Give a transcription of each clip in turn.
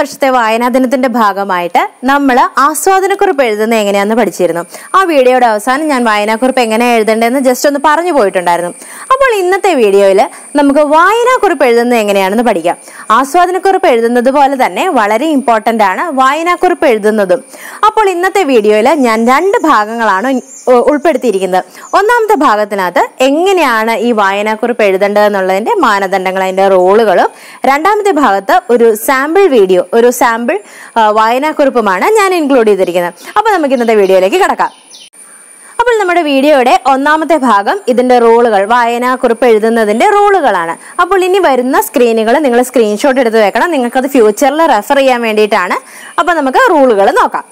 വർഷത്തെ വായനാ ദിനത്തിന്റെ ഭാഗമായിട്ട് നമ്മൾ ആസ്വാദനക്കുറിപ്പ് എഴുതുന്നത് എങ്ങനെയാണെന്ന് പഠിച്ചിരുന്നു ആ വീഡിയോയുടെ അവസാനം ഞാൻ വായനാക്കുറിപ്പ് എങ്ങനെ എഴുതേണ്ടതെന്ന് ജസ്റ്റ് ഒന്ന് പറഞ്ഞു പോയിട്ടുണ്ടായിരുന്നു അപ്പോൾ ഇന്നത്തെ വീഡിയോയിൽ നമുക്ക് വായനാക്കുറിപ്പ് എഴുതുന്നത് എങ്ങനെയാണെന്ന് പഠിക്കാം ആസ്വാദനക്കുറിപ്പ് എഴുതുന്നത് പോലെ തന്നെ വളരെ ഇമ്പോർട്ടന്റ് ആണ് വായനാക്കുറിപ്പ് എഴുതുന്നതും അപ്പോൾ ഇന്നത്തെ വീഡിയോയിൽ ഞാൻ രണ്ട് ഭാഗങ്ങളാണ് ഉ- ഉൾപ്പെടുത്തിയിരിക്കുന്നത് ഒന്നാമത്തെ ഭാഗത്തിനകത്ത് എങ്ങനെയാണ് ഈ വായനാക്കുറിപ്പ് എഴുതേണ്ടത് എന്നുള്ളതിന്റെ മാനദണ്ഡങ്ങൾ അതിന്റെ റോളുകളും രണ്ടാമത്തെ ഭാഗത്ത് ഒരു സാമ്പിൾ വീഡിയോ ഒരു സാമ്പിൾ ആ, വായനാക്കുറിപ്പുമാണ് ഞാൻ ഇൻക്ലൂഡ് ചെയ്തിരിക്കുന്നത് അപ്പൊ നമുക്ക് ഇന്നത്തെ വീഡിയോയിലേക്ക് കിടക്കാം അപ്പോൾ നമ്മുടെ വീഡിയോയുടെ ഒന്നാമത്തെ ഭാഗം ഇതിന്റെ റോളുകൾ വായനാക്കുറിപ്പ് എഴുതുന്നതിന്റെ റോളുകളാണ് അപ്പോൾ ഇനി വരുന്ന സ്ക്രീനുകൾ നിങ്ങൾ സ്ക്രീൻഷോട്ട് എടുത്ത് വെക്കണം നിങ്ങൾക്കത് ഫ്യൂച്ചറിൽ റെഫർ ചെയ്യാൻ വേണ്ടിയിട്ടാണ് അപ്പോൾ നമുക്ക് റൂളുകൾ നോക്കാം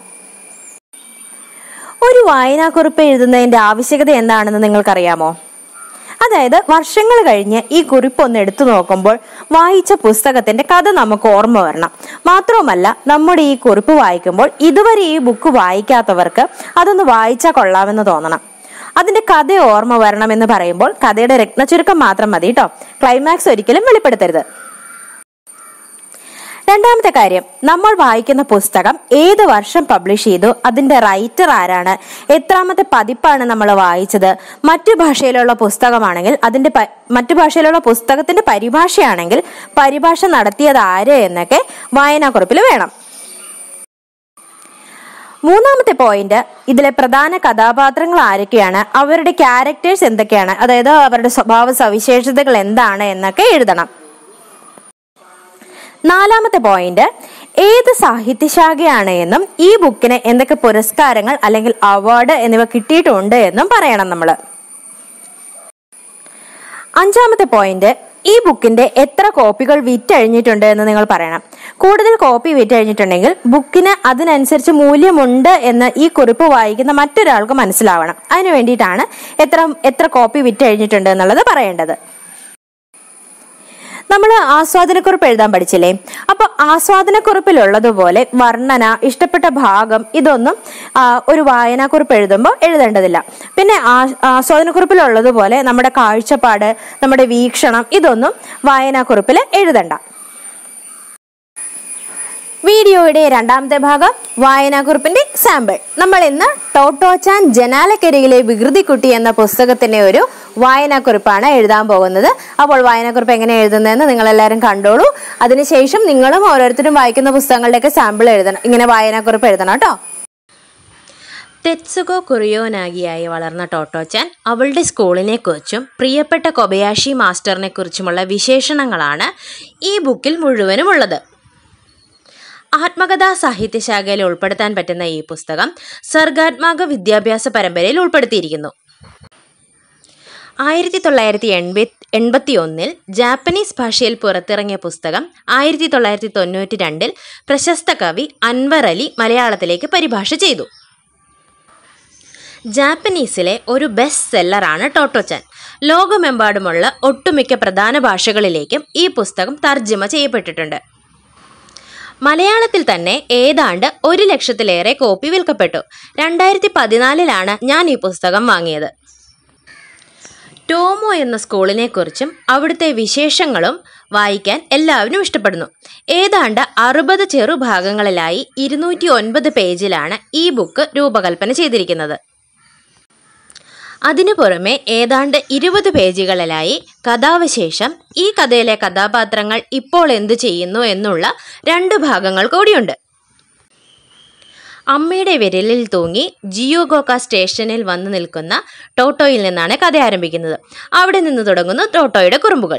ഒരു വായനാക്കുറിപ്പ് എഴുതുന്നതിന്റെ ആവശ്യകത എന്താണെന്ന് നിങ്ങൾക്കറിയാമോ അതായത് വർഷങ്ങൾ കഴിഞ്ഞ് ഈ കുറിപ്പ് ഒന്ന് എടുത്തു നോക്കുമ്പോൾ വായിച്ച പുസ്തകത്തിന്റെ കഥ നമുക്ക് ഓർമ്മ വരണം മാത്രവുമല്ല നമ്മുടെ ഈ കുറിപ്പ് വായിക്കുമ്പോൾ ഇതുവരെ ഈ ബുക്ക് വായിക്കാത്തവർക്ക് അതൊന്ന് വായിച്ചാൽ കൊള്ളാമെന്ന് തോന്നണം അതിന്റെ കഥ ഓർമ്മ വരണമെന്ന് പറയുമ്പോൾ കഥയുടെ രത്നചുരുക്കം മാത്രം മതി കേട്ടോ ക്ലൈമാക്സ് ഒരിക്കലും വെളിപ്പെടുത്തരുത് രണ്ടാമത്തെ കാര്യം നമ്മൾ വായിക്കുന്ന പുസ്തകം ഏത് വർഷം പബ്ലിഷ് ചെയ്തു അതിന്റെ റൈറ്റർ ആരാണ് എത്രാമത്തെ പതിപ്പാണ് നമ്മൾ വായിച്ചത് മറ്റു ഭാഷയിലുള്ള പുസ്തകമാണെങ്കിൽ അതിന്റെ പ- മറ്റു ഭാഷയിലുള്ള പുസ്തകത്തിന്റെ പരിഭാഷയാണെങ്കിൽ പരിഭാഷ നടത്തിയത് ആര് എന്നൊക്കെ വായനാക്കുറിപ്പിൽ വേണം മൂന്നാമത്തെ പോയിന്റ് ഇതിലെ പ്രധാന കഥാപാത്രങ്ങൾ ആരൊക്കെയാണ് അവരുടെ ക്യാരക്ടേഴ്സ് എന്തൊക്കെയാണ് അതായത് അവരുടെ സ്വഭാവ സവിശേഷതകൾ എന്താണ് എന്നൊക്കെ എഴുതണം നാലാമത്തെ പോയിന്റ് ഏത് സാഹിത്യശാഖയാണ് എന്നും ഈ ബുക്കിന് എന്തൊക്കെ പുരസ്കാരങ്ങൾ അല്ലെങ്കിൽ അവാർഡ് എന്നിവ കിട്ടിയിട്ടുണ്ട് എന്നും പറയണം നമ്മൾ അഞ്ചാമത്തെ പോയിന്റ് ഈ ബുക്കിന്റെ എത്ര കോപ്പികൾ വിറ്റഴിഞ്ഞിട്ടുണ്ട് എന്ന് നിങ്ങൾ പറയണം കൂടുതൽ കോപ്പി വിറ്റഴിഞ്ഞിട്ടുണ്ടെങ്കിൽ ബുക്കിന് അതിനനുസരിച്ച് മൂല്യമുണ്ട് എന്ന് ഈ കുറിപ്പ് വായിക്കുന്ന മറ്റൊരാൾക്ക് മനസ്സിലാവണം അതിനു വേണ്ടിയിട്ടാണ് എത്ര എത്ര കോപ്പി വിറ്റഴിഞ്ഞിട്ടുണ്ട് എന്നുള്ളത് പറയേണ്ടത് നമ്മൾ ആസ്വാദനക്കുറിപ്പ് എഴുതാൻ പഠിച്ചില്ലേ അപ്പൊ ആസ്വാദനക്കുറിപ്പിലുള്ളതുപോലെ വർണ്ണന ഇഷ്ടപ്പെട്ട ഭാഗം ഇതൊന്നും ആ, ഒരു വായനാക്കുറിപ്പ് എഴുതുമ്പോൾ എഴുതേണ്ടതില്ല പിന്നെ ആ- ആസ്വാദനക്കുറിപ്പിലുള്ളതുപോലെ നമ്മുടെ കാഴ്ചപ്പാട് നമ്മുടെ വീക്ഷണം ഇതൊന്നും വായനാക്കുറിപ്പിൽ എഴുതണ്ട വീഡിയോയുടെ രണ്ടാമത്തെ ഭാഗം വായനാക്കുറിപ്പിന്റെ സാമ്പിൾ നമ്മൾ ഇന്ന് ടോട്ടോച്ചാൻ ജനാലക്കരിയിലെ വികൃതിക്കുട്ടി എന്ന പുസ്തകത്തിന്റെ ഒരു വായനാക്കുറിപ്പാണ് എഴുതാൻ പോകുന്നത് അപ്പോൾ വായനാക്കുറിപ്പ് എങ്ങനെ എഴുതുന്നതെന്ന് നിങ്ങൾ എല്ലാവരും കണ്ടോളൂ അതിനുശേഷം നിങ്ങളും ഓരോരുത്തരും വായിക്കുന്ന പുസ്തകങ്ങളുടെയൊക്കെ സാമ്പിൾ എഴുതണം ഇങ്ങനെ വായനാക്കുറിപ്പ് എഴുതണം കേട്ടോ തെത്സുഗോ കുറിയോനാഗിയായി വളർന്ന ടോട്ടോച്ചാൻ അവളുടെ സ്കൂളിനെ കുറിച്ചും പ്രിയപ്പെട്ട കൊബയാഷി മാസ്റ്ററിനെ കുറിച്ചുമുള്ള വിശേഷണങ്ങളാണ് ഈ ബുക്കിൽ മുഴുവനും ഉള്ളത് ആത്മകഥാ സാഹിത്യശാഖയിൽ ഉൾപ്പെടുത്താൻ പറ്റുന്ന ഈ പുസ്തകം സർഗാത്മക വിദ്യാഭ്യാസ പരമ്പരയിൽ ഉൾപ്പെടുത്തിയിരിക്കുന്നു ആയിരത്തി തൊള്ളായിരത്തി എൺപത്തി എൺപത്തി ഒന്നിൽ ജാപ്പനീസ് ഭാഷയിൽ പുറത്തിറങ്ങിയ പുസ്തകം ആയിരത്തി തൊള്ളായിരത്തി തൊണ്ണൂറ്റി രണ്ടിൽ പ്രശസ്ത കവി അൻവർ അലി മലയാളത്തിലേക്ക് പരിഭാഷ ചെയ്തു ജാപ്പനീസിലെ ഒരു ബെസ്റ്റ് സെല്ലറാണ് ടോട്ടോച്ചാൻ ലോകമെമ്പാടുമുള്ള ഒട്ടുമിക്ക പ്രധാന ഭാഷകളിലേക്കും ഈ പുസ്തകം തർജ്ജമ ചെയ്യപ്പെട്ടിട്ടുണ്ട് മലയാളത്തിൽ തന്നെ ഏതാണ്ട് ഒരു ലക്ഷത്തിലേറെ കോപ്പി വിൽക്കപ്പെട്ടു രണ്ടായിരത്തി പതിനാലിലാണ് ഞാൻ ഈ പുസ്തകം വാങ്ങിയത് ടോമോ എന്ന സ്കൂളിനെ കുറിച്ചും അവിടുത്തെ വിശേഷങ്ങളും വായിക്കാൻ എല്ലാവരും ഇഷ്ടപ്പെടുന്നു ഏതാണ്ട് അറുപത് ചെറുഭാഗങ്ങളിലായി ഇരുന്നൂറ്റി ഒൻപത് പേജിലാണ് ഈ ബുക്ക് രൂപകൽപ്പന ചെയ്തിരിക്കുന്നത് അതിനു പുറമെ ഏതാണ്ട് ഇരുപത് പേജുകളിലായി കഥാവശേഷം ഈ കഥയിലെ കഥാപാത്രങ്ങൾ ഇപ്പോൾ എന്തു ചെയ്യുന്നു എന്നുള്ള രണ്ട് ഭാഗങ്ങൾ കൂടിയുണ്ട് അമ്മയുടെ വിരലിൽ തൂങ്ങി ജിയോഗോക്ക സ്റ്റേഷനിൽ വന്നു നിൽക്കുന്ന ടോട്ടോയിൽ നിന്നാണ് കഥ ആരംഭിക്കുന്നത് അവിടെ നിന്ന് തുടങ്ങുന്നു ടോട്ടോയുടെ കുറുമ്പുകൾ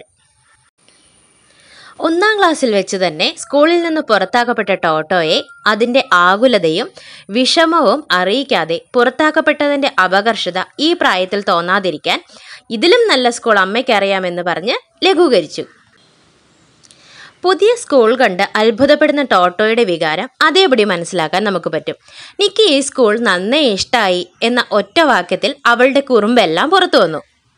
ഒന്നാം ക്ലാസ്സിൽ വെച്ച് തന്നെ സ്കൂളിൽ നിന്ന് പുറത്താക്കപ്പെട്ട ടോട്ടോയെ അതിൻ്റെ ആകുലതയും വിഷമവും അറിയിക്കാതെ പുറത്താക്കപ്പെട്ടതിൻ്റെ അപകർഷത ഈ പ്രായത്തിൽ തോന്നാതിരിക്കാൻ ഇതിലും നല്ല സ്കൂൾ അമ്മയ്ക്കറിയാമെന്ന് പറഞ്ഞ് ലഘൂകരിച്ചു പുതിയ സ്കൂൾ കണ്ട് അത്ഭുതപ്പെടുന്ന ടോട്ടോയുടെ വികാരം അതേപടി മനസ്സിലാക്കാൻ നമുക്ക് പറ്റും നിക്ക് ഈ സ്കൂൾ നന്നേ ഇഷ്ടമായി എന്ന ഒറ്റ വാക്യത്തിൽ അവളുടെ കുറുമ്പെല്ലാം പുറത്തു വന്നു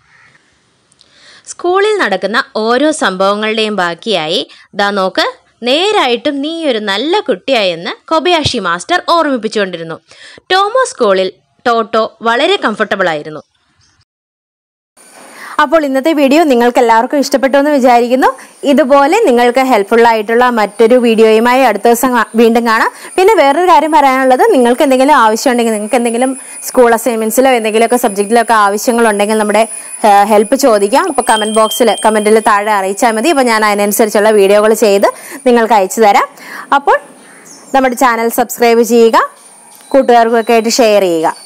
സ്കൂളിൽ നടക്കുന്ന ഓരോ സംഭവങ്ങളുടെയും ബാക്കിയായി ദാ നോക്ക് നേരായിട്ടും നീ ഒരു നല്ല കുട്ടിയായെന്ന് കൊബയാഷി മാസ്റ്റർ ഓർമ്മിപ്പിച്ചുകൊണ്ടിരുന്നു ടോമോ സ്കൂളിൽ ടോട്ടോ വളരെ കംഫർട്ടബിൾ ആയിരുന്നു അപ്പോൾ ഇന്നത്തെ വീഡിയോ നിങ്ങൾക്ക് എല്ലാവർക്കും ഇഷ്ടപ്പെട്ടു എന്ന് വിചാരിക്കുന്നു ഇതുപോലെ നിങ്ങൾക്ക് ഹെൽപ്ഫുൾ ആയിട്ടുള്ള മറ്റൊരു വീഡിയോയുമായി അടുത്ത ദിവസം കാ- വീണ്ടും കാണാം പിന്നെ വേറൊരു കാര്യം പറയാനുള്ളത് നിങ്ങൾക്ക് എന്തെങ്കിലും ആവശ്യമുണ്ടെങ്കിൽ നിങ്ങൾക്ക് എന്തെങ്കിലും സ്കൂൾ അസൈൻമെന്റ്സിലോ എന്തെങ്കിലുമൊക്കെ സബ്ജക്റ്റിലോ ഒക്കെ ആവശ്യങ്ങളുണ്ടെങ്കിൽ നമ്മുടെ ഹെൽപ്പ് ചോദിക്കാം അപ്പോൾ കമന്റ് ബോക്സിൽ കമന്റിൽ താഴെ അറിയിച്ചാൽ മതി അപ്പോൾ ഞാൻ അതിനനുസരിച്ചുള്ള വീഡിയോകൾ ചെയ്ത് നിങ്ങൾക്ക് അയച്ചു തരാം അപ്പോൾ നമ്മുടെ ചാനൽ സബ്സ്ക്രൈബ് ചെയ്യുക കൂട്ടുകാർക്കൊക്കെ ആയിട്ട് ഷെയർ ചെയ്യുക